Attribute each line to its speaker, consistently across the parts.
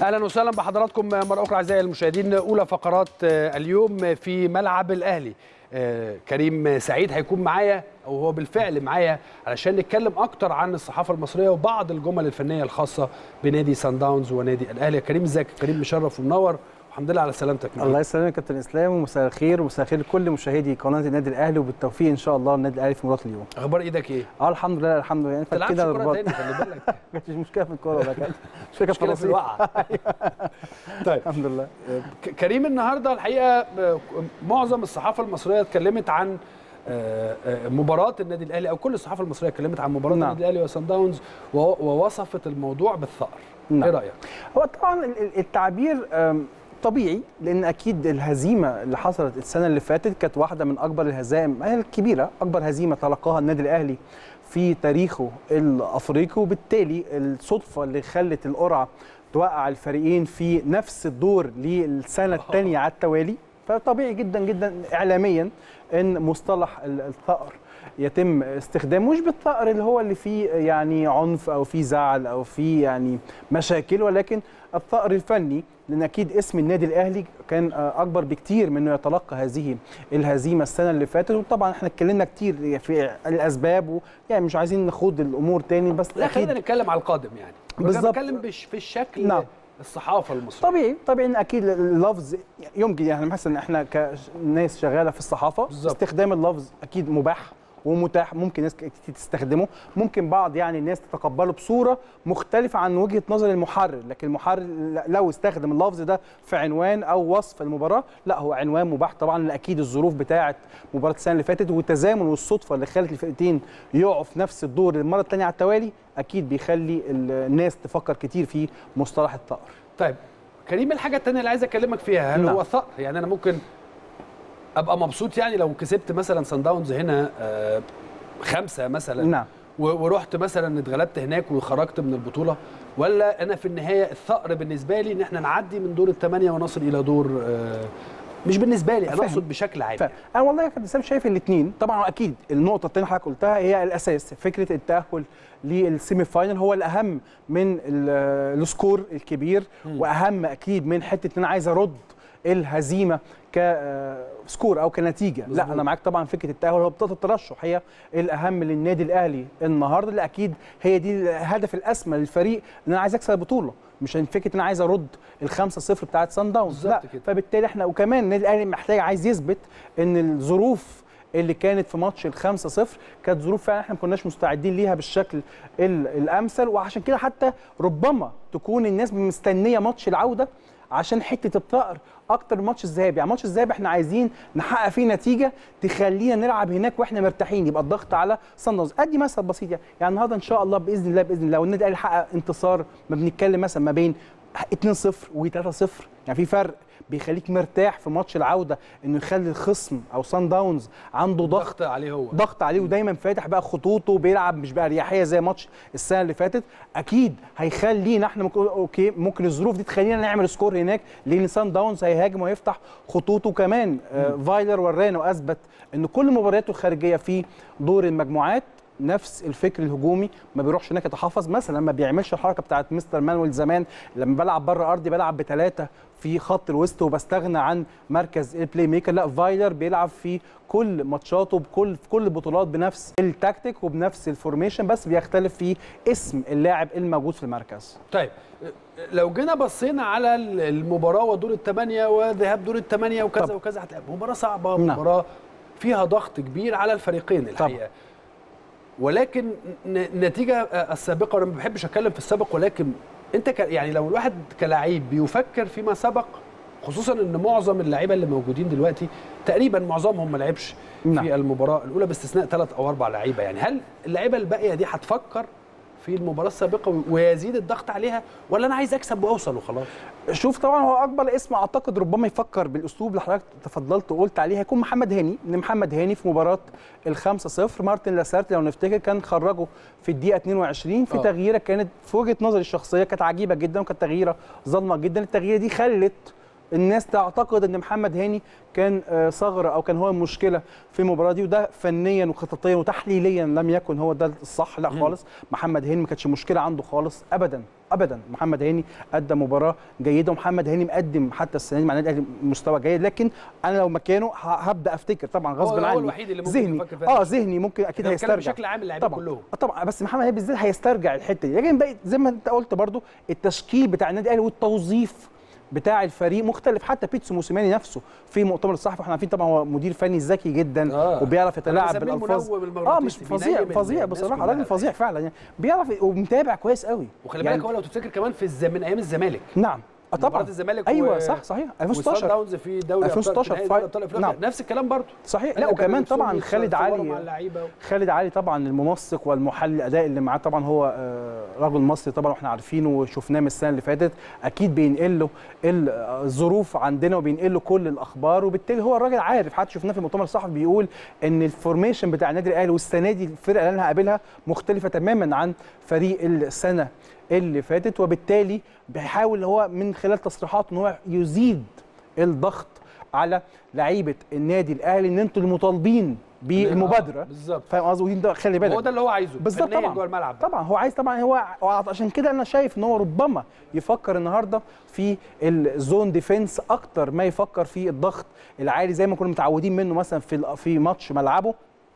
Speaker 1: اهلا وسهلا بحضراتكم مره اخرى اعزائي المشاهدين اولى فقرات اليوم في ملعب الاهلي كريم سعيد هيكون معايا او هو بالفعل معايا علشان نتكلم اكتر عن الصحافه المصريه وبعض الجمل الفنيه الخاصه بنادي سان داونز ونادي الاهلي يا كريم ازيك كريم مشرف ومنور والحمد لله على سلامتك
Speaker 2: الله يسلمك يا كابتن اسلام ومساء الخير ومساء الخير لكل مشاهدي قناه النادي الاهلي وبالتوفيق ان شاء الله النادي الاهلي في مباراه اليوم
Speaker 1: اخبار ايدك ايه
Speaker 2: اه الحمد لله الحمد لله
Speaker 1: ما تلعبش
Speaker 2: فكينا
Speaker 1: كوره
Speaker 2: الرباط
Speaker 1: تاني خلي بالك
Speaker 2: مش مشكله في الكوره ولا كده مشكله في
Speaker 1: مشكله في
Speaker 2: التفاصيل.
Speaker 1: الوقعه طيب
Speaker 2: الحمد لله
Speaker 1: ك- كريم النهارده الحقيقه آه، معظم الصحافه المصريه اتكلمت عن آه، آه، مباراه النادي الاهلي او كل الصحافه المصريه اتكلمت عن مباراه
Speaker 2: نعم.
Speaker 1: النادي الاهلي وسان داونز و- ووصفت الموضوع بالثأر
Speaker 2: نعم.
Speaker 1: ايه رايك
Speaker 2: هو طبعا ال- ال- التعبير آم، طبيعي لان اكيد الهزيمه اللي حصلت السنه اللي فاتت كانت واحده من اكبر الهزائم هي الكبيره اكبر هزيمه تلقاها النادي الاهلي في تاريخه الافريقي وبالتالي الصدفه اللي خلت القرعه توقع الفريقين في نفس الدور للسنه الثانيه على التوالي فطبيعي جدا جدا اعلاميا ان مصطلح ال- الثأر يتم استخدامه مش بالثأر اللي هو اللي فيه يعني عنف او فيه زعل او فيه يعني مشاكل ولكن الثأر الفني لان اكيد اسم النادي الاهلي كان آه، اكبر بكتير من انه يتلقى هذه الهزيمه السنه اللي فاتت وطبعا احنا اتكلمنا كتير في الاسباب ويعني مش عايزين نخوض الامور تاني بس
Speaker 1: لا
Speaker 2: اكيد
Speaker 1: خلينا نتكلم على القادم يعني
Speaker 2: بالظبط.
Speaker 1: بتكلم بش في الشكل
Speaker 2: نعم.
Speaker 1: الصحافه المصريه
Speaker 2: طبيعي طبيعي ان اكيد اللفظ يمكن يعني مثلا احنا كناس شغاله في الصحافه
Speaker 1: بالظبط.
Speaker 2: استخدام اللفظ اكيد مباح ومتاح ممكن ناس كتير تستخدمه ممكن بعض يعني الناس تتقبله بصوره مختلفه عن وجهه نظر المحرر لكن المحرر لو استخدم اللفظ ده في عنوان او وصف المباراه لا هو عنوان مباح طبعا لان اكيد الظروف بتاعه مباراه السنه اللي فاتت والتزامن والصدفه اللي خلت الفرقتين يقعوا في نفس الدور المره الثانيه على التوالي اكيد بيخلي الناس تفكر كتير في مصطلح الثأر
Speaker 1: طيب كريم الحاجه الثانيه اللي عايز اكلمك فيها هل
Speaker 2: نعم.
Speaker 1: هو ثأر يعني انا ممكن ابقى مبسوط يعني لو كسبت مثلا سان داونز هنا آه، خمسه مثلا
Speaker 2: نعم
Speaker 1: و- ورحت مثلا اتغلبت هناك وخرجت من البطوله ولا انا في النهايه الثأر بالنسبه لي ان احنا نعدي من دور الثمانيه ونصل الى دور آه، مش بالنسبه لي انا
Speaker 2: فاهم.
Speaker 1: اقصد بشكل عام يعني.
Speaker 2: انا والله يا كابتن اسلام شايف الاثنين طبعا اكيد النقطه الثانيه حضرتك قلتها هي الاساس فكره التاهل للسيمي فاينل هو الاهم من ال- السكور الكبير واهم اكيد من حته ان انا عايز ارد الهزيمه كسكور او كنتيجه لا
Speaker 1: مظبوط.
Speaker 2: انا معاك طبعا فكره التاهل هو بطاقه الترشح هي الاهم للنادي الاهلي النهارده اللي اكيد هي دي الهدف الاسمى للفريق ان انا عايز اكسب البطوله مش عن فكره ان انا عايز ارد الخمسة صفر بتاعت سان داونز لا
Speaker 1: بالظبط كده.
Speaker 2: فبالتالي احنا وكمان النادي الاهلي محتاج عايز يثبت ان الظروف اللي كانت في ماتش الخمسة صفر كانت ظروف فعلا احنا ما كناش مستعدين ليها بالشكل ال- الامثل وعشان كده حتى ربما تكون الناس مستنيه ماتش العوده عشان حته الطائر اكتر من ماتش الذهاب يعني ماتش الذهاب احنا عايزين نحقق فيه نتيجه تخلينا نلعب هناك واحنا مرتاحين يبقى الضغط على صن داونز ادي مثل بسيط يعني يعني النهارده ان شاء الله باذن الله باذن الله والنادي الاهلي حقق انتصار ما بنتكلم مثلا ما بين 2-0 و3-0 يعني في فرق بيخليك مرتاح في ماتش العوده انه يخلي الخصم او صن داونز عنده ضغط
Speaker 1: ضغط عليه هو
Speaker 2: ضغط عليه ودايما فاتح بقى خطوطه بيلعب مش باريحيه زي ماتش السنه اللي فاتت اكيد هيخلينا احنا ممكن اوكي ممكن الظروف دي تخلينا نعمل سكور هناك لان سان داونز هيهاجم ويفتح خطوطه كمان آه فايلر ورانا واثبت ان كل مبارياته الخارجيه في دور المجموعات نفس الفكر الهجومي ما بيروحش هناك يتحفظ مثلا ما بيعملش الحركه بتاعت مستر مانويل زمان لما بلعب بره ارضي بلعب بثلاثه في خط الوسط وبستغنى عن مركز البلاي ميكر لا فايلر بيلعب في كل ماتشاته بكل في كل البطولات بنفس التكتيك وبنفس الفورميشن بس بيختلف في اسم اللاعب الموجود في المركز
Speaker 1: طيب لو جينا بصينا على المباراه ودور الثمانيه وذهاب دور الثمانيه وكذا
Speaker 2: طب.
Speaker 1: وكذا هتلاقي مباراه صعبه
Speaker 2: نعم.
Speaker 1: مباراه فيها ضغط كبير على الفريقين الحقيقه ولكن ن- النتيجه السابقه وانا ما بحبش اتكلم في السابق ولكن انت ك... يعني لو الواحد كلاعب بيفكر فيما سبق خصوصا ان معظم اللعيبه اللي موجودين دلوقتي تقريبا معظمهم ما لعبش
Speaker 2: نعم.
Speaker 1: في المباراه الاولى باستثناء ثلاث او اربع لعيبه يعني هل اللعيبه الباقيه دي هتفكر في المباراه السابقه ويزيد الضغط عليها ولا انا عايز اكسب واوصل وخلاص
Speaker 2: شوف طبعا هو اكبر اسم اعتقد ربما يفكر بالاسلوب اللي حضرتك تفضلت وقلت عليه هيكون محمد هاني ان محمد هاني في مباراه الخمسة صفر مارتن لاسارت لو نفتكر كان خرجه في الدقيقه 22 في
Speaker 1: آه.
Speaker 2: تغييره كانت في وجهه نظري الشخصيه كانت عجيبه جدا وكانت تغييره ظلمه جدا التغييره دي خلت الناس تعتقد ان محمد هاني كان آه، ثغره او كان هو المشكله في المباراه دي وده فنيا وخططيا وتحليليا لم يكن هو ده الصح لا خالص محمد هاني ما كانتش مشكله عنده خالص ابدا ابدا محمد هاني قدم مباراه جيده ومحمد هاني مقدم حتى السنه دي مع النادي الاهلي مستوى جيد لكن انا لو مكانه ه- هبدا افتكر طبعا غصب
Speaker 1: هو
Speaker 2: عني
Speaker 1: الوحيد اللي ممكن
Speaker 2: ذهني
Speaker 1: يفكر في
Speaker 2: اه
Speaker 1: هذا
Speaker 2: ذهني ممكن اكيد
Speaker 1: أنا بتكلم
Speaker 2: هيسترجع
Speaker 1: بشكل عام اللاعبين
Speaker 2: طبعا
Speaker 1: كلهم
Speaker 2: آه طبعا بس محمد هاني بالذات هيسترجع الحته دي لكن بقى زي ما انت قلت برضو التشكيل بتاع النادي الاهلي والتوظيف بتاع الفريق مختلف حتى بيتسو موسيماني نفسه في مؤتمر الصحفي احنا عارفين طبعا هو مدير فني ذكي جدا
Speaker 1: آه.
Speaker 2: وبيعرف
Speaker 1: أنا
Speaker 2: يتلاعب
Speaker 1: بسميه
Speaker 2: بالالفاظ
Speaker 1: منوم
Speaker 2: اه
Speaker 1: المغناطيسي،
Speaker 2: مش فظيع
Speaker 1: بينيم
Speaker 2: فظيع
Speaker 1: الناس
Speaker 2: بصراحه
Speaker 1: كلها.
Speaker 2: راجل فظيع فعلا يعني بيعرف ومتابع كويس قوي
Speaker 1: وخلي
Speaker 2: يعني
Speaker 1: بالك هو لو تفتكر كمان في الز... من ايام الزمالك
Speaker 2: نعم آه طبعا
Speaker 1: مباراة الزمالك
Speaker 2: ايوه
Speaker 1: و-
Speaker 2: صح صحيح
Speaker 1: وصن
Speaker 2: 2016
Speaker 1: داونز في دوري
Speaker 2: 2016
Speaker 1: 2016 في
Speaker 2: فا-
Speaker 1: نهائي ابطال افريقيا
Speaker 2: نعم.
Speaker 1: نفس الكلام برضه
Speaker 2: صحيح
Speaker 1: قال
Speaker 2: لا
Speaker 1: لك
Speaker 2: وكمان
Speaker 1: كانوا
Speaker 2: طبعا
Speaker 1: بيتصوروا
Speaker 2: خالد
Speaker 1: مع
Speaker 2: علي
Speaker 1: اللعيبه
Speaker 2: خالد علي طبعا المنسق والمحلل الاداء اللي معاه طبعا هو آه، رجل مصري طبعا واحنا عارفينه وشفناه من السنه اللي فاتت اكيد بينقل له ال- آه، الظروف عندنا وبينقل له كل الاخبار وبالتالي هو الراجل عارف حتى شفناه في المؤتمر الصحفي بيقول ان الفورميشن بتاع النادي الاهلي والسنه دي الفرقه اللي انا هقابلها مختلفه تماما عن فريق السنه اللي فاتت وبالتالي بيحاول هو من خلال تصريحاته ان هو يزيد الضغط على لعيبه النادي الاهلي ان انتوا المطالبين بالمبادره
Speaker 1: بالظبط
Speaker 2: فاهم قصدي ودي ده خلي بالك
Speaker 1: هو ده اللي هو عايزه
Speaker 2: بالظبط
Speaker 1: فنياً
Speaker 2: طبعا
Speaker 1: جوه الملعب
Speaker 2: طبعا هو عايز طبعا هو هو عشان كده انا شايف ان هو ربما يفكر النهارده في الزون ديفense اكتر ما يفكر في الضغط العالي زي ما كنا متعودين منه مثلا في ال- في ماتش ملعبه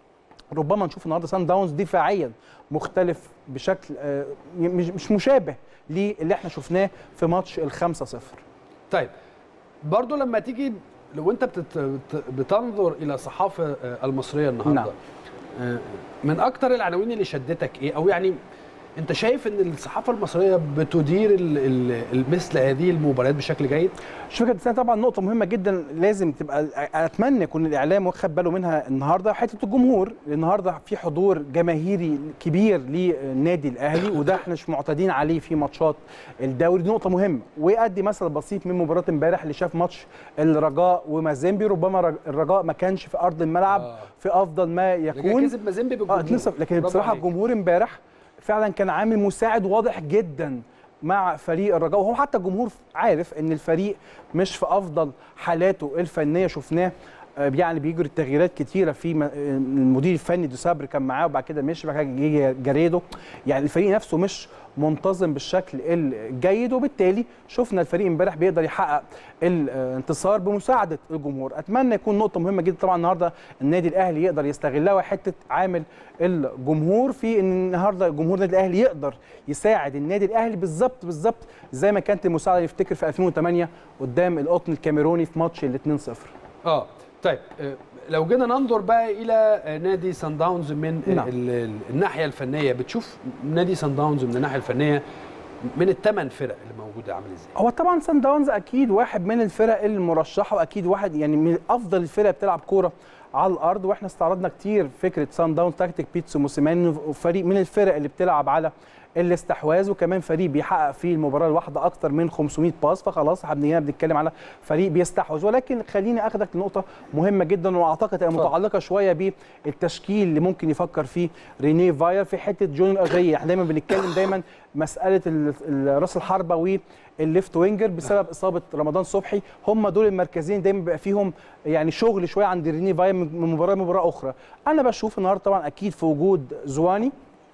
Speaker 2: ربما نشوف النهارده سان داونز دفاعيا مختلف بشكل آه، مش مش مشابه للي احنا شفناه في ماتش الخمسة صفر
Speaker 1: طيب برضه لما تيجي لو انت بتت... بت- بتنظر الى الصحافه آه، المصريه النهارده
Speaker 2: نعم.
Speaker 1: آه، من اكتر العناوين اللي شدتك ايه او يعني انت شايف ان الصحافه المصريه بتدير ال... ال... ال- مثل هذه المباريات بشكل جيد
Speaker 2: مش فكره السنه طبعا نقطه مهمه جدا لازم تبقى اتمنى يكون الاعلام واخد باله منها النهارده حته الجمهور النهارده في حضور جماهيري كبير للنادي الاهلي وده احنا مش معتادين عليه في ماتشات الدوري دي نقطه مهمه وادي مثل بسيط من مباراه امبارح اللي شاف ماتش الرجاء ومازيمبي ربما رج- الرجاء ما كانش في ارض الملعب
Speaker 1: آه.
Speaker 2: في افضل ما
Speaker 1: رجع
Speaker 2: يكون
Speaker 1: كسب مازيمبي
Speaker 2: اه
Speaker 1: بالجمهور
Speaker 2: 2 لكن
Speaker 1: برافو
Speaker 2: بصراحه
Speaker 1: عليك.
Speaker 2: الجمهور امبارح فعلا كان عامل مساعد واضح جدا مع فريق الرجاء وهو حتى الجمهور عارف ان الفريق مش في افضل حالاته الفنيه شفناه آه، يعني بيجري تغييرات كتيره في م- آه، المدير الفني دو سابر كان معاه وبعد كده مشي بعد كده جه جاريدو يعني الفريق نفسه مش منتظم بالشكل الجيد وبالتالي شفنا الفريق امبارح بيقدر يحقق الانتصار بمساعده الجمهور اتمنى يكون نقطه مهمه جدا طبعا النهارده النادي الاهلي يقدر يستغلها وحته عامل الجمهور في ان النهارده جمهور النادي الاهلي يقدر يساعد النادي الاهلي بالظبط بالظبط زي ما كانت المساعده يفتكر في 2008 قدام القطن الكاميروني في ماتش ال 2-0
Speaker 1: اه طيب آه، لو جينا ننظر بقى الى آه، نادي سان داونز من آه،
Speaker 2: نعم.
Speaker 1: ال- ال- الناحيه الفنيه بتشوف نادي سان داونز من الناحيه الفنيه من الثمان فرق اللي موجوده عامل ازاي
Speaker 2: هو طبعا سان داونز اكيد واحد من الفرق المرشحه واكيد واحد يعني من افضل الفرق بتلعب كوره على الارض واحنا استعرضنا كتير فكره سان داونز تكتيك بيتسو موسيماني وفريق من الفرق اللي بتلعب على الاستحواذ وكمان فريق بيحقق في المباراه الواحده اكتر من 500 باس فخلاص احنا بنيجي بنتكلم على فريق بيستحوذ ولكن خليني اخدك لنقطه مهمه جدا واعتقد هي
Speaker 1: اتفضل.
Speaker 2: متعلقه شويه بالتشكيل اللي ممكن يفكر فيه رينيه فاير في حته جون اجاي احنا دايما بنتكلم دايما مساله ال- ال- راس الحربه والليفت وينجر بسبب اصابه رمضان صبحي هم دول المركزين دايما بيبقى فيهم يعني شغل شويه عند رينيه فاير من من مباراه لمباراه اخرى انا بشوف النهارده طبعا اكيد في وجود زواني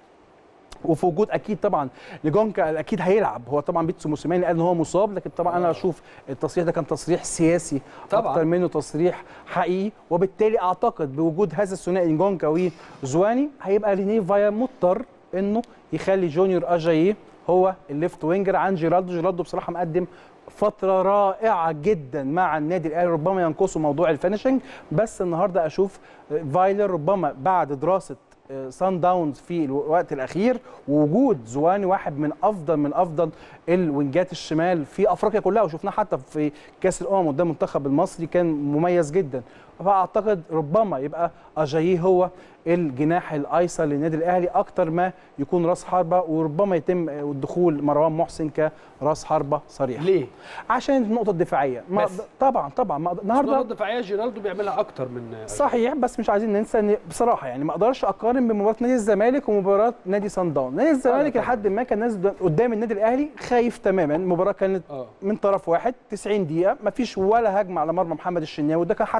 Speaker 2: وفي وجود اكيد طبعا لجونكا اكيد هيلعب هو طبعا بيتسو موسيماني قال ان هو مصاب لكن طبعا انا
Speaker 1: آه.
Speaker 2: اشوف التصريح ده كان تصريح سياسي
Speaker 1: طبعاً.
Speaker 2: اكتر منه تصريح حقيقي وبالتالي اعتقد بوجود هذا الثنائي جونكا وزواني هيبقى رينيه فايا مضطر انه يخلي جونيور اجاييه هو الليفت وينجر عن جيرالدو جيرالدو بصراحه مقدم فترة رائعة جدا مع النادي الأهلي ربما ينقصه موضوع الفينشنج بس النهاردة أشوف فايلر ربما بعد دراسة سان داونز في الوقت الاخير ووجود زواني واحد من افضل من افضل الوينجات الشمال في افريقيا كلها وشفناه حتى في كاس الامم قدام المنتخب المصري كان مميز جدا فاعتقد ربما يبقى اجاييه هو الجناح الايسر للنادي الاهلي اكتر ما يكون راس حربه وربما يتم الدخول مروان محسن كراس حربه صريح
Speaker 1: ليه؟
Speaker 2: عشان النقطه الدفاعيه ما
Speaker 1: بس.
Speaker 2: طبعا طبعا ما أقدر-
Speaker 1: النهارده
Speaker 2: النهارده
Speaker 1: الدفاعيه جيرالدو بيعملها اكتر من
Speaker 2: صحيح بس مش عايزين ننسى ان بصراحه يعني ما اقدرش اقارن بين مباراه نادي الزمالك ومباراه نادي صن داونز، نادي الزمالك
Speaker 1: طبعاً.
Speaker 2: لحد ما كان نازل قدام النادي الاهلي خايف تماما، المباراه كانت
Speaker 1: اه
Speaker 2: من طرف واحد 90 دقيقه ما فيش ولا هجمه على مرمى محمد الشناوي ده كان حتى متوقع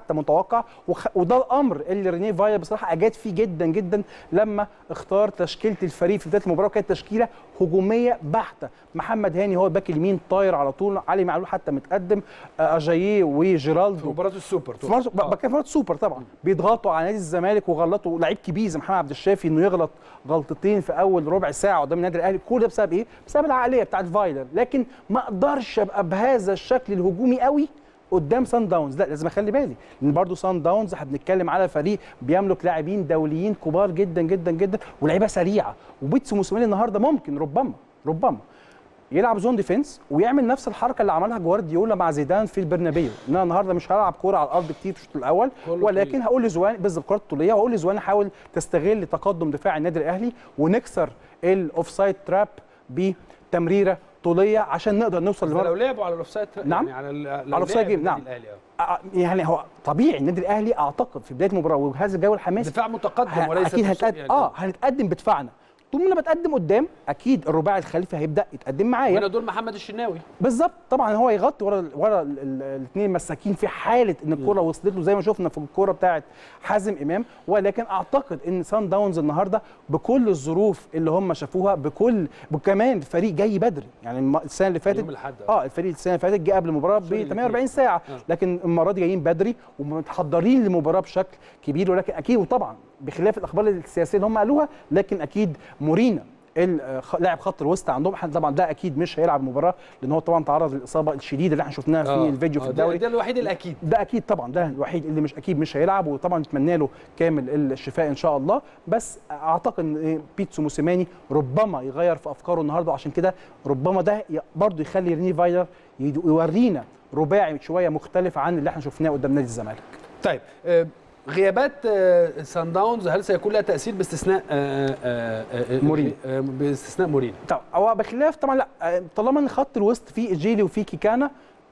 Speaker 2: المتوقع وخ... وده الامر اللي رينيه فايلر بصراحه اجاد فيه جدا جدا لما اختار تشكيله الفريق في بدايه المباراه وكانت تشكيله هجوميه بحته محمد هاني هو الباك اليمين طاير على طول علي معلول حتى متقدم آه، اجاييه وجيرالدو
Speaker 1: مباراه السوبر
Speaker 2: في مرة
Speaker 1: آه.
Speaker 2: بكلم مرة سوبر طبعا بيضغطوا على نادي الزمالك وغلطوا لعيب كبير زي محمد عبد الشافي انه يغلط غلطتين في اول ربع ساعه قدام النادي الاهلي كل ده بسبب ايه؟ بسبب العقليه بتاعت فايلر لكن ما اقدرش ابقى بهذا الشكل الهجومي قوي قدام سان داونز لا لازم اخلي بالي لان برضه سان داونز احنا بنتكلم على فريق بيملك لاعبين دوليين كبار جدا جدا جدا ولاعيبه سريعه وبيتسو موسيماني النهارده ممكن ربما ربما يلعب زون ديفنس ويعمل نفس الحركه اللي عملها جوارديولا مع زيدان في البرنابيو ان انا النهارده مش هلعب كوره على الارض كتير في الشوط الاول
Speaker 1: كله
Speaker 2: ولكن
Speaker 1: طويل.
Speaker 2: هقول لزوان بالظبط كرات طوليه وهقول لزوان حاول تستغل تقدم دفاع النادي الاهلي ونكسر الاوفسايد تراب بتمريره طوليه عشان نقدر نوصل
Speaker 1: ده لو
Speaker 2: لمرمى
Speaker 1: لعبوا على الاوفسايد
Speaker 2: نعم.
Speaker 1: يعني على ال- لو
Speaker 2: الأوفسايد
Speaker 1: لعب
Speaker 2: جيم،
Speaker 1: النادي
Speaker 2: نعم.
Speaker 1: الأهلي، آه.
Speaker 2: آه، يعني هو طبيعي النادي الاهلي اعتقد في بدايه المباراه وهذا الجو الحماسي
Speaker 1: دفاع متقدم
Speaker 2: ه-
Speaker 1: وليس
Speaker 2: اكيد
Speaker 1: تسويق
Speaker 2: هنتقدم
Speaker 1: يعني.
Speaker 2: اه هنتقدم بدفاعنا طول ما انا بتقدم قدام اكيد الرباعي الخلفي هيبدا يتقدم معايا
Speaker 1: وهنا دول محمد الشناوي
Speaker 2: بالظبط طبعا هو يغطي ورا ورا الاثنين المساكين في حاله ان الكره وصلت له زي ما شفنا في الكره بتاعه حازم امام ولكن اعتقد ان سان داونز النهارده بكل الظروف اللي هم شافوها بكل وكمان الفريق جاي بدري يعني الم- السنه اللي فاتت
Speaker 1: يوم الأحد.
Speaker 2: اه الفريق السنه اللي فاتت جه قبل المباراه ب
Speaker 1: سوري
Speaker 2: 48 ساعه
Speaker 1: آه.
Speaker 2: لكن المره دي جايين بدري ومتحضرين للمباراه بشكل كبير ولكن اكيد وطبعا بخلاف الاخبار السياسيه اللي هم قالوها لكن اكيد مورينا ال- خ- لاعب خط الوسط عندهم احنا طبعا ده اكيد مش هيلعب المباراه لان هو طبعا تعرض للاصابه الشديده اللي احنا شفناها في
Speaker 1: آه.
Speaker 2: الفيديو
Speaker 1: آه،
Speaker 2: في
Speaker 1: ده-
Speaker 2: الدوري
Speaker 1: ده الوحيد الاكيد
Speaker 2: ده اكيد طبعا ده الوحيد اللي مش اكيد مش هيلعب وطبعا نتمنى له كامل الشفاء ان شاء الله بس اعتقد ان بيتسو موسيماني ربما يغير في افكاره النهارده عشان كده ربما ده ي- برضه يخلي ريني فايلر يد- يورينا رباعي شويه مختلف عن اللي احنا شفناه قدام نادي الزمالك
Speaker 1: طيب آه، غيابات آه، سان داونز هل سيكون لها تاثير باستثناء آه، آه، آه،
Speaker 2: مورينو.
Speaker 1: آه، باستثناء مورينو
Speaker 2: طب هو بخلاف طبعا لا آه، طالما ان خط الوسط فيه جيلي وفيه كيكانا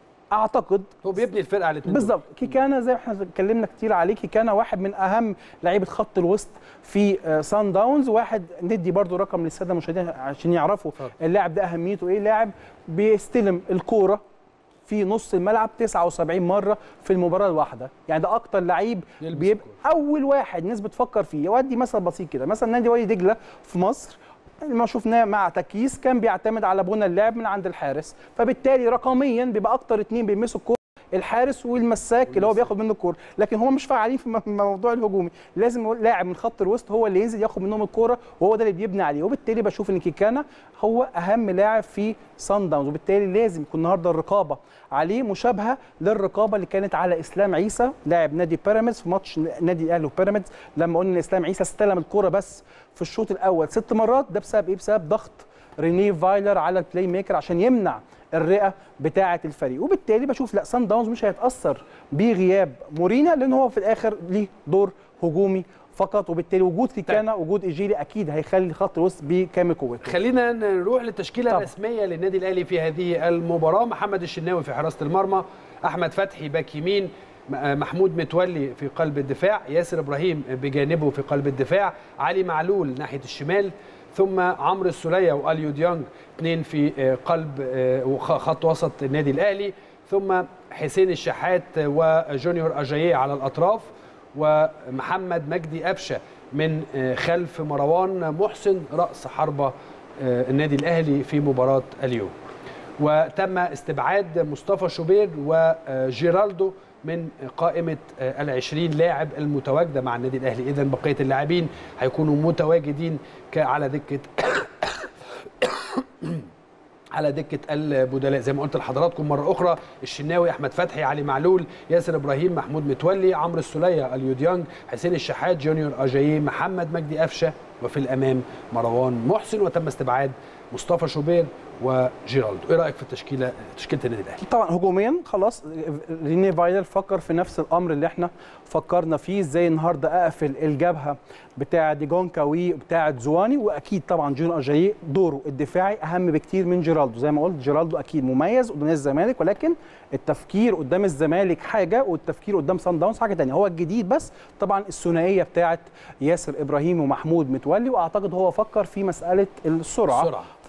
Speaker 2: اعتقد
Speaker 1: هو بيبني الفرقه على الاثنين
Speaker 2: بالظبط كيكانا زي ما احنا اتكلمنا كتير عليه كيكانا واحد من اهم لعيبه خط الوسط في آه، سان داونز واحد ندي برضو رقم للساده المشاهدين عشان يعرفوا
Speaker 1: اتفضل.
Speaker 2: اللاعب ده اهميته ايه لاعب بيستلم الكوره في نص الملعب 79 مره في المباراه الواحده يعني ده اكتر لعيب
Speaker 1: يلبس
Speaker 2: بيبقى اول واحد الناس بتفكر فيه يودي مثل بسيط كده مثلا نادي وادي دجله في مصر ما شفناه مع تكيس كان بيعتمد على بنى اللعب من عند الحارس فبالتالي رقميا بيبقى اكتر اتنين بيلمسوا الكوره الحارس والمساك اللي هو بياخد منه الكوره لكن هم مش فعالين في الم- الموضوع الهجومي لازم لاعب من خط الوسط هو اللي ينزل ياخد منهم الكوره وهو ده اللي بيبني عليه وبالتالي بشوف ان كيكانا هو اهم لاعب في سان داونز وبالتالي لازم يكون النهارده الرقابه عليه مشابهه للرقابه اللي كانت على اسلام عيسى لاعب نادي بيراميدز في ماتش نادي الاهلي وبيراميدز لما قلنا ان اسلام عيسى استلم الكوره بس في الشوط الاول ست مرات ده بسبب ايه بسبب ضغط رينيه فايلر على البلاي ميكر عشان يمنع الرئه بتاعه الفريق وبالتالي بشوف لا سان داونز مش هيتاثر بغياب مورينا لان هو في الاخر ليه دور هجومي فقط وبالتالي وجود كيكانا وجود ايجيلي اكيد هيخلي خط الوسط بكامل قوته
Speaker 1: خلينا نروح للتشكيله
Speaker 2: طبعا.
Speaker 1: الرسميه للنادي الاهلي في هذه المباراه محمد الشناوي في حراسه المرمى احمد فتحي باك يمين م- آه، محمود متولي في قلب الدفاع ياسر ابراهيم بجانبه في قلب الدفاع علي معلول ناحيه الشمال ثم عمرو السوليه واليو ديانج اثنين في آه، قلب آه، وخ- خط وسط النادي الاهلي ثم حسين الشحات وجونيور اجاييه على الاطراف ومحمد مجدي قفشه من آه، خلف مروان محسن راس حربه آه، النادي الاهلي في مباراه اليوم وتم استبعاد مصطفى شوبير وجيرالدو من قائمة آه، العشرين لاعب المتواجدة مع النادي الأهلي إذا بقية اللاعبين هيكونوا متواجدين ك- على دكة على دكة البدلاء زي ما قلت لحضراتكم مرة أخرى الشناوي أحمد فتحي علي معلول ياسر إبراهيم محمود متولي عمرو السولية اليو ديانج حسين الشحات جونيور أجاييه محمد مجدي قفشة وفي الأمام مروان محسن وتم استبعاد مصطفى شوبير وجيرالدو إيه رأيك في التشكيلة تشكيلة النادي الأهلي؟
Speaker 2: طبعا هجوميا خلاص ريني فايلر فكر في نفس الامر اللي احنا فكرنا فيه ازاي النهارده اقفل الجبهه بتاع ديجونكا وبتاعه زواني واكيد طبعا جون اجاييه دوره الدفاعي اهم بكتير من جيرالدو زي ما قلت جيرالدو اكيد مميز قدام الزمالك ولكن التفكير قدام الزمالك حاجه والتفكير قدام سان داونز حاجه ثانيه هو الجديد بس طبعا الثنائيه بتاعه ياسر ابراهيم ومحمود متولي واعتقد هو فكر في مساله السرعه
Speaker 1: السرعة.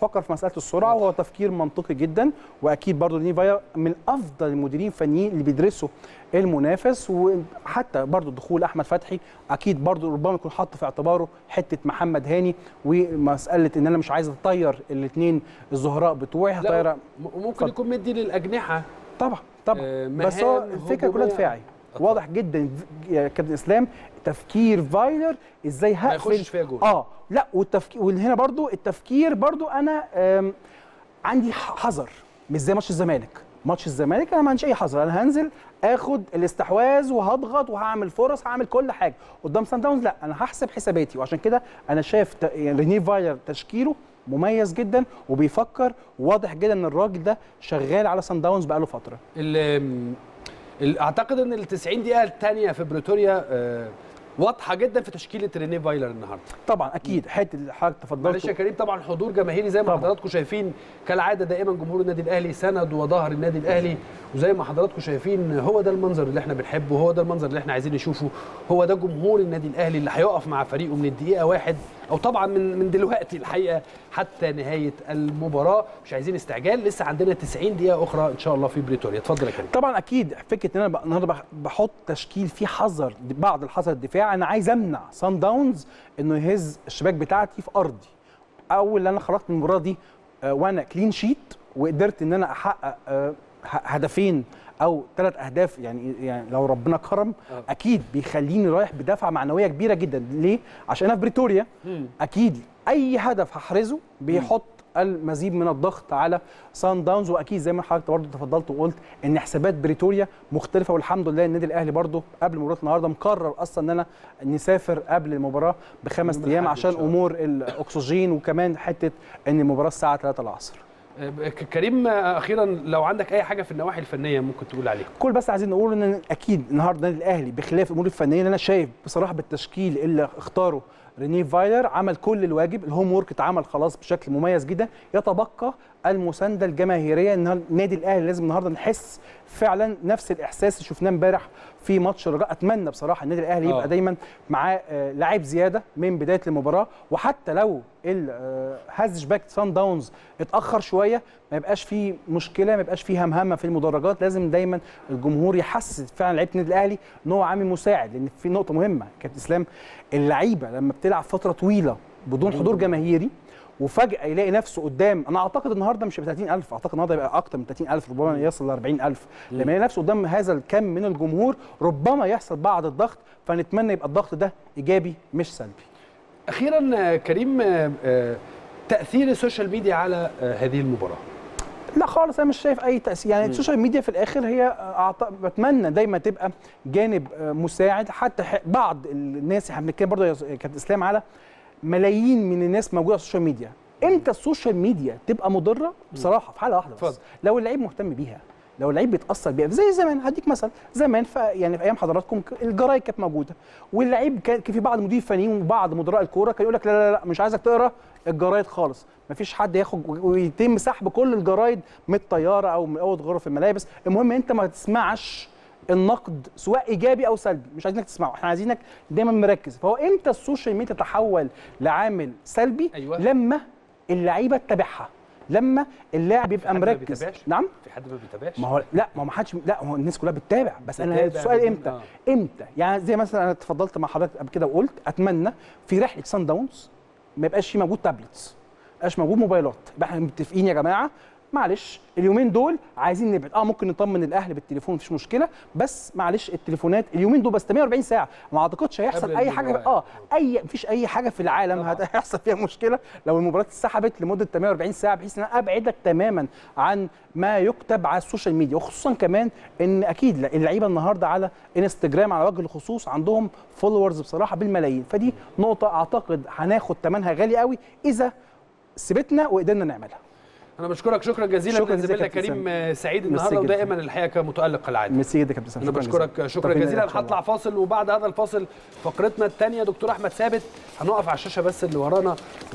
Speaker 2: فكر في مساله السرعه وهو تفكير منطقي جدا واكيد برضو ديني فاير من افضل المديرين الفنيين اللي بيدرسوا المنافس وحتى برضو دخول احمد فتحي اكيد برضو ربما يكون حاطط في اعتباره حته محمد هاني ومساله ان انا مش عايز اطير الاثنين الزهراء بتوعي هطير
Speaker 1: لا ممكن
Speaker 2: اتفضل.
Speaker 1: يكون مدي للاجنحه
Speaker 2: طبعا طبعا
Speaker 1: آه،
Speaker 2: بس هو
Speaker 1: مهام
Speaker 2: الفكره كلها
Speaker 1: هجومية.
Speaker 2: دفاعي
Speaker 1: اتفضل.
Speaker 2: واضح جدا يا كابتن اسلام تفكير فايلر ازاي
Speaker 1: ما
Speaker 2: هقفل
Speaker 1: يخشش فيها جول
Speaker 2: اه لا والتفكير وهنا برضو التفكير برضو انا آم، عندي ح- حذر مش زي ماتش الزمالك ماتش الزمالك انا ما عنديش اي حذر انا هنزل اخد الاستحواذ وهضغط وهعمل فرص هعمل كل حاجه قدام سان داونز لا انا هحسب حساباتي وعشان كده انا شايف ت- يعني ريني فايلر تشكيله مميز جدا وبيفكر واضح جدا ان الراجل ده شغال على سان داونز بقاله فتره
Speaker 1: ال- ال- اعتقد ان ال 90 دقيقه الثانيه في بريتوريا آه، واضحه جدا في تشكيله رينيه فايلر النهارده
Speaker 2: طبعا اكيد حته اللي حضرتك
Speaker 1: معلش يا
Speaker 2: تفضلت
Speaker 1: كريم طبعا حضور جماهيري زي ما
Speaker 2: طبعاً.
Speaker 1: حضراتكم شايفين كالعاده دائما جمهور النادي الاهلي سند وظهر النادي الاهلي وزي ما حضراتكم شايفين هو ده المنظر اللي احنا بنحبه هو ده المنظر اللي احنا عايزين نشوفه هو ده جمهور النادي الاهلي اللي هيقف مع فريقه من الدقيقه واحد او طبعا من من دلوقتي الحقيقه حتى نهايه المباراه مش عايزين استعجال لسه عندنا 90 دقيقه اخرى ان شاء الله في بريتوريا اتفضل يا كريم
Speaker 2: طبعا اكيد فكره ان انا بق- النهارده بح- بحط تشكيل فيه حذر بعض الحذر الدفاعي انا عايز امنع سان داونز انه يهز الشباك بتاعتي في ارضي اول اللي انا خرجت من المباراه دي آه، وانا كلين شيت وقدرت ان انا احقق آه، ه- هدفين او ثلاث اهداف يعني يعني لو ربنا كرم
Speaker 1: آه.
Speaker 2: اكيد بيخليني رايح بدفعه معنويه كبيره جدا ليه عشان انا في بريتوريا اكيد اي هدف هحرزه بيحط المزيد من الضغط على سان داونز واكيد زي ما حضرتك برضه تفضلت وقلت ان حسابات بريتوريا مختلفه والحمد لله النادي الاهلي برضه قبل مباراه النهارده مقرر اصلا ان انا نسافر قبل المباراه بخمس
Speaker 1: يوم
Speaker 2: ايام
Speaker 1: الأحد إن
Speaker 2: عشان
Speaker 1: شاء الله.
Speaker 2: امور الاكسجين وكمان حته ان المباراه الساعه 3 العصر
Speaker 1: آه، ك- كريم آه، اخيرا لو عندك اي حاجه في النواحي الفنيه ممكن تقول عليها
Speaker 2: كل بس عايزين نقول ان اكيد النهارده النادي الاهلي بخلاف الامور الفنيه اللي انا شايف بصراحه بالتشكيل اللي اختاره رينيه فايلر عمل كل الواجب الهوم وورك اتعمل خلاص بشكل مميز جدا يتبقى المسانده الجماهيريه ان النادي الاهلي لازم النهارده نحس فعلا نفس الاحساس اللي شفناه امبارح في ماتش الرجاء اتمنى بصراحه النادي الاهلي
Speaker 1: آه.
Speaker 2: يبقى دايما معاه آه، لعيب زياده من بدايه المباراه وحتى لو ال- آه، هز باك سان داونز اتاخر شويه ما يبقاش فيه مشكله ما يبقاش فيه همهمه في المدرجات لازم دايما الجمهور يحسس فعلا لعيبه النادي الاهلي ان هو عامل مساعد لان في نقطه مهمه كابتن اسلام اللعيبه لما بتلعب فتره طويله بدون حضور جماهيري وفجاه يلاقي نفسه قدام انا اعتقد النهارده مش هيبقى 30000 اعتقد النهارده يبقى اكتر من 30000 ربما يصل ل 40000 لما يلاقي نفسه قدام هذا الكم من الجمهور ربما يحصل بعض الضغط فنتمنى يبقى الضغط ده ايجابي مش سلبي
Speaker 1: اخيرا آه، كريم آه، آه، تاثير السوشيال ميديا على آه، هذه المباراه
Speaker 2: لا خالص انا مش شايف اي تاثير يعني السوشيال ميديا في الاخر هي أعط... بتمنى دايما تبقى جانب آه، مساعد حتى ح... بعض الناس احنا بنتكلم برضه يا كابتن اسلام على ملايين من الناس موجوده على السوشيال ميديا امتى السوشيال ميديا تبقى مضره بصراحه في حاله واحده بس
Speaker 1: اتفضل.
Speaker 2: لو اللعيب مهتم بيها لو اللعيب بيتاثر بيها زي زمان هديك مثل زمان ف يعني في ايام حضراتكم ك- الجرايد كانت موجوده واللعيب كان كان في بعض مدير فنيين وبعض مدراء الكوره كان يقول لك لا لا لا مش عايزك تقرا الجرايد خالص مفيش حد ياخد ويتم سحب كل الجرايد من الطياره او من اوض غرف الملابس المهم انت ما تسمعش النقد سواء ايجابي او سلبي مش عايزينك تسمعه احنا عايزينك دايما مركز فهو امتى السوشيال ميديا تتحول لعامل سلبي
Speaker 1: أيوة.
Speaker 2: لما اللعيبه تتابعها لما اللاعب يبقى
Speaker 1: حد ما
Speaker 2: مركز
Speaker 1: بيتابعش؟
Speaker 2: نعم
Speaker 1: في حد ما بيتابعش
Speaker 2: ما هو لا ما هو ما حدش لا هو الناس كلها بتتابع بس انا
Speaker 1: بتتابع
Speaker 2: السؤال
Speaker 1: بدون-
Speaker 2: امتى
Speaker 1: آه.
Speaker 2: امتى يعني زي مثلا انا اتفضلت مع حضرتك قبل كده وقلت اتمنى في رحله سان داونز ما يبقاش في موجود تابلتس ما يبقاش موجود موبايلات يبقى احنا متفقين يا جماعه معلش اليومين دول عايزين نبعد اه ممكن نطمن الاهل بالتليفون مفيش مشكله بس معلش التليفونات اليومين دول بس 48 ساعه ما اعتقدش هيحصل
Speaker 1: قبل
Speaker 2: اي حاجه
Speaker 1: المباراة.
Speaker 2: اه اي مفيش اي حاجه في العالم
Speaker 1: طبعاً.
Speaker 2: هيحصل فيها مشكله لو المباراه اتسحبت لمده 48 ساعه بحيث ان انا ابعدك تماما عن ما يكتب على السوشيال ميديا وخصوصا كمان ان اكيد اللعيبه النهارده على انستجرام على وجه الخصوص عندهم فولورز بصراحه بالملايين فدي نقطه اعتقد هناخد ثمنها غالي قوي اذا سبتنا وقدرنا نعملها
Speaker 1: انا بشكرك شكرا جزيلا
Speaker 2: شكراً
Speaker 1: من
Speaker 2: جزيلا
Speaker 1: زميلنا
Speaker 2: كابتن
Speaker 1: كريم آه، سعيد
Speaker 2: ميرسي
Speaker 1: النهارده
Speaker 2: جداً.
Speaker 1: ودائما الحقيقه كمتالق كالعاده
Speaker 2: ميرسي جدا يا كابتن سامي
Speaker 1: انا بشكرك شكرا جزيلا هطلع فاصل وبعد هذا الفاصل فقرتنا الثانيه دكتور احمد ثابت هنقف على الشاشه بس اللي ورانا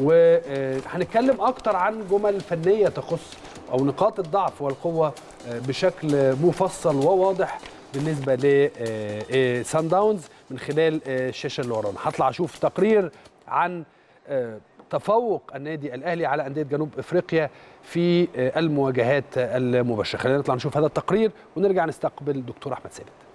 Speaker 1: وهنتكلم اكتر عن جمل فنيه تخص او نقاط الضعف والقوه آه، بشكل مفصل وواضح بالنسبه لسان داونز من خلال آه، الشاشه اللي ورانا هطلع اشوف تقرير عن آه، تفوق النادي الاهلي على انديه جنوب افريقيا في المواجهات المباشره خلينا نطلع نشوف هذا التقرير ونرجع نستقبل دكتور احمد ثابت